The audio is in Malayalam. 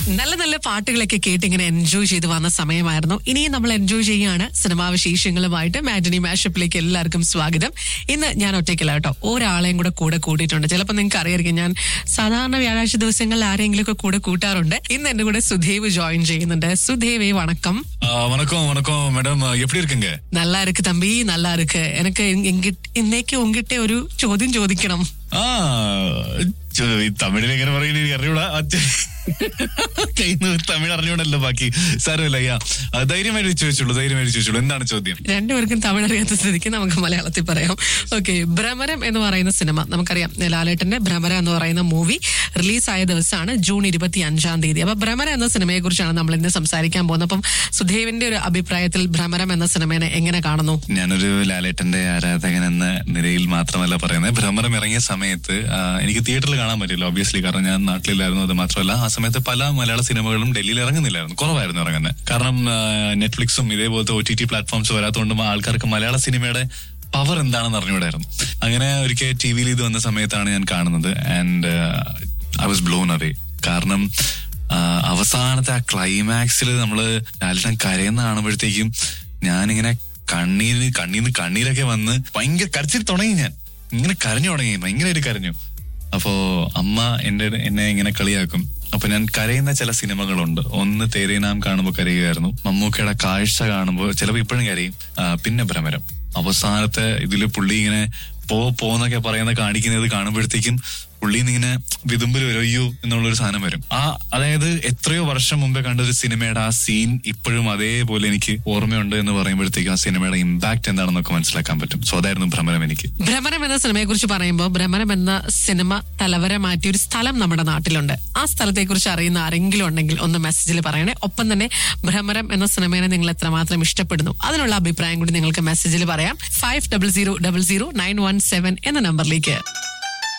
നല്ല നല്ല പാട്ടുകളൊക്കെ കേട്ട് ഇങ്ങനെ എൻജോയ് ചെയ്ത് വന്ന സമയമായിരുന്നു ഇനിയും നമ്മൾ എൻജോയ് ചെയ്യാണ് സിനിമാ വിശേഷങ്ങളുമായിട്ട് മാറ്റിനി മാഷപ്പിലേക്ക് എല്ലാവർക്കും സ്വാഗതം ഇന്ന് ഞാൻ ഒറ്റയ്ക്കല്ല കേട്ടോ ഒരാളെയും കൂടെ കൂടെ കൂട്ടിയിട്ടുണ്ട് ചിലപ്പോൾ നിങ്ങൾക്ക് അറിയായിരിക്കും ഞാൻ സാധാരണ വ്യാഴാഴ്ച ദിവസങ്ങളിൽ ആരെങ്കിലും ഒക്കെ കൂടെ കൂട്ടാറുണ്ട് ഇന്ന് എന്റെ കൂടെ സുധേവ് ജോയിൻ ചെയ്യുന്നുണ്ട് സുധേവേ വണക്കം ஆ, வணக்கம் வணக்கம் மேடம் எப்படி இருக்குங்க நல்லா இருக்கு தம்பி நல்லா இருக்கு எனக்கு எங்கிட்ட இன்னைக்கு உங்ககிட்ட ഒരു ചോദ്യം ചോദിക്കണം ആ ചോ- ഈ തമിഴിൽ എങ്ങനെ പറയുന്നത് എനിക്ക് അറിഞ്ഞൂടാ അത് കയ്യിൽ നിന്ന് തമിഴ് അറിഞ്ഞൂടല്ലോ ബാക്കി സാരമില്ല യാ ആ, ധൈര്യമായിട്ട് ചോദിച്ചോളൂ ധൈര്യമായിട്ട് ചോദിച്ചോളൂ എന്താണ് ചോദ്യം രണ്ടുപേർക്കും തമിഴ് അറിയാത്ത സ്ഥിതിക്ക് നമുക്ക് മലയാളത്തിൽ പറയാം ഓക്കെ ഭ്രമരം എന്ന് പറയുന്ന സിനിമ നമുക്കറിയാം ലാലേട്ടന്റെ ഭ്രമരം എന്ന് പറയുന്ന മൂവി റിലീസായ ദിവസമാണ് ജൂൺ ഇരുപത്തി അഞ്ചാം തീയതി അപ്പൊ ഭ്രമരം എന്ന സിനിമയെ കുറിച്ചാണ് നമ്മൾ ഇന്ന് സംസാരിക്കാൻ പോകുന്നത് അപ്പം സുധേവിന്റെ ഒരു അഭിപ്രായത്തിൽ ഭ്രമരം എന്ന സിനിമയെ എങ്ങനെ കാണുന്നു ഞാനൊരു ലാലേട്ടന്റെ ആരാധകൻ എന്ന നിലയിൽ മാത്രമല്ല പറയുന്നത് ഭ്രമരം ഇറങ്ങിയ സമയത്ത് ആ, എനിക്ക് തിയേറ്ററിൽ കാണാൻ പറ്റില്ല ഒബ്വിയസ്ലി കാരണം ഞാൻ നാട്ടിലില്ലായിരുന്നു അത് മാത്രമല്ല ആ സമയത്ത് പല മലയാള സിനിമകളും ഡൽഹിയിൽ ഇറങ്ങുന്നില്ലായിരുന്നു കുറവായിരുന്നു ഇറങ്ങുന്നത് കാരണം ആ, നെറ്റ്ഫ്ലിക്സും ഇതേപോലത്തെ ഒ ടി ടി പ്ലാറ്റ്ഫോംസ് വരാത്തതുകൊണ്ടും ആൾക്കാർക്ക് മലയാള സിനിമയുടെ പവർ എന്താണെന്ന് അറിഞ്ഞുകൂടായിരുന്നു അങ്ങനെ ഒരിക്കൽ ടി വിയിൽ ഇത് വന്ന സമയത്താണ് ഞാൻ കാണുന്നത് and I was blown away കാരണം ആ, അവസാനത്തെ ആ ക്ലൈമാക്സിൽ നമ്മള് ലാലിട്ടൻ കരയുന്ന കാണുമ്പോഴത്തേക്കും ഞാനിങ്ങനെ കണ്ണീര് കണ്ണീന്ന് കണ്ണീരൊക്കെ വന്ന് ഭയങ്കര കരച്ചിൽ തുടങ്ങി ഞാൻ ഇങ്ങനെ കരഞ്ഞു തുടങ്ങി ഭയങ്കരമായിട്ട് കരഞ്ഞു അപ്പോ അമ്മ എന്റെ എന്നെ ഇങ്ങനെ കളിയാക്കും അപ്പൊ ഞാൻ കരയുന്ന ചില സിനിമകളുണ്ട് ഒന്ന് തേരേ നാം കാണുമ്പോൾ കരയുകയായിരുന്നു മമ്മൂക്കയുടെ കാഴ്ച കാണുമ്പോൾ ചിലപ്പോൾ ഇപ്പോഴും കരയും ആ, പിന്നെ ഭ്രമരം അവസാനത്തെ ഇതില് പുള്ളി ഇങ്ങനെ പോ പോന്നൊക്കെ പറയുന്ന കാണിക്കുന്നത് കാണുമ്പോഴത്തേക്കും പുള്ളി ഇങ്ങനെ വിതുമ്പിൽ വരും അയ്യോ എന്നുള്ളൊരു സാധനം വരും ആ അതായത് എത്രയോ വർഷം മുമ്പേ കണ്ട ഒരു സിനിമയുടെ ആ സീൻ ഇപ്പോഴും അതേപോലെ എനിക്ക് ഓർമ്മയുണ്ട് എന്ന് പറയുമ്പോഴത്തേക്കും ആ സിനിമയുടെ ഇമ്പാക്ട് എന്താണെന്നൊക്കെ മനസ്സിലാക്കാൻ പറ്റും സോ അതായിരുന്നു ഭ്രമരം എനിക്ക് ഭ്രമരം എന്ന സിനിമയെ കുറിച്ച് പറയുമ്പോൾ ഭ്രമരം എന്ന സിനിമ തലവര മാറ്റിയ ഒരു സ്ഥലം നമ്മുടെ നാട്ടിലുണ്ട് ആ സ്ഥലത്തെ കുറിച്ച് അറിയുന്ന ആരെങ്കിലും ഉണ്ടെങ്കിൽ ഒന്ന് മെസ്സേജിൽ പറയണേ ഒപ്പം തന്നെ ഭ്രമരം എന്ന സിനിമയെ നിങ്ങൾ എത്രമാത്രം ഇഷ്ടപ്പെടുന്നു അതിനുള്ള അഭിപ്രായം കൂടി നിങ്ങൾക്ക് മെസ്സേജിൽ പറയാം five double zero double zero nine one seven എന്ന നമ്പറിലേക്ക്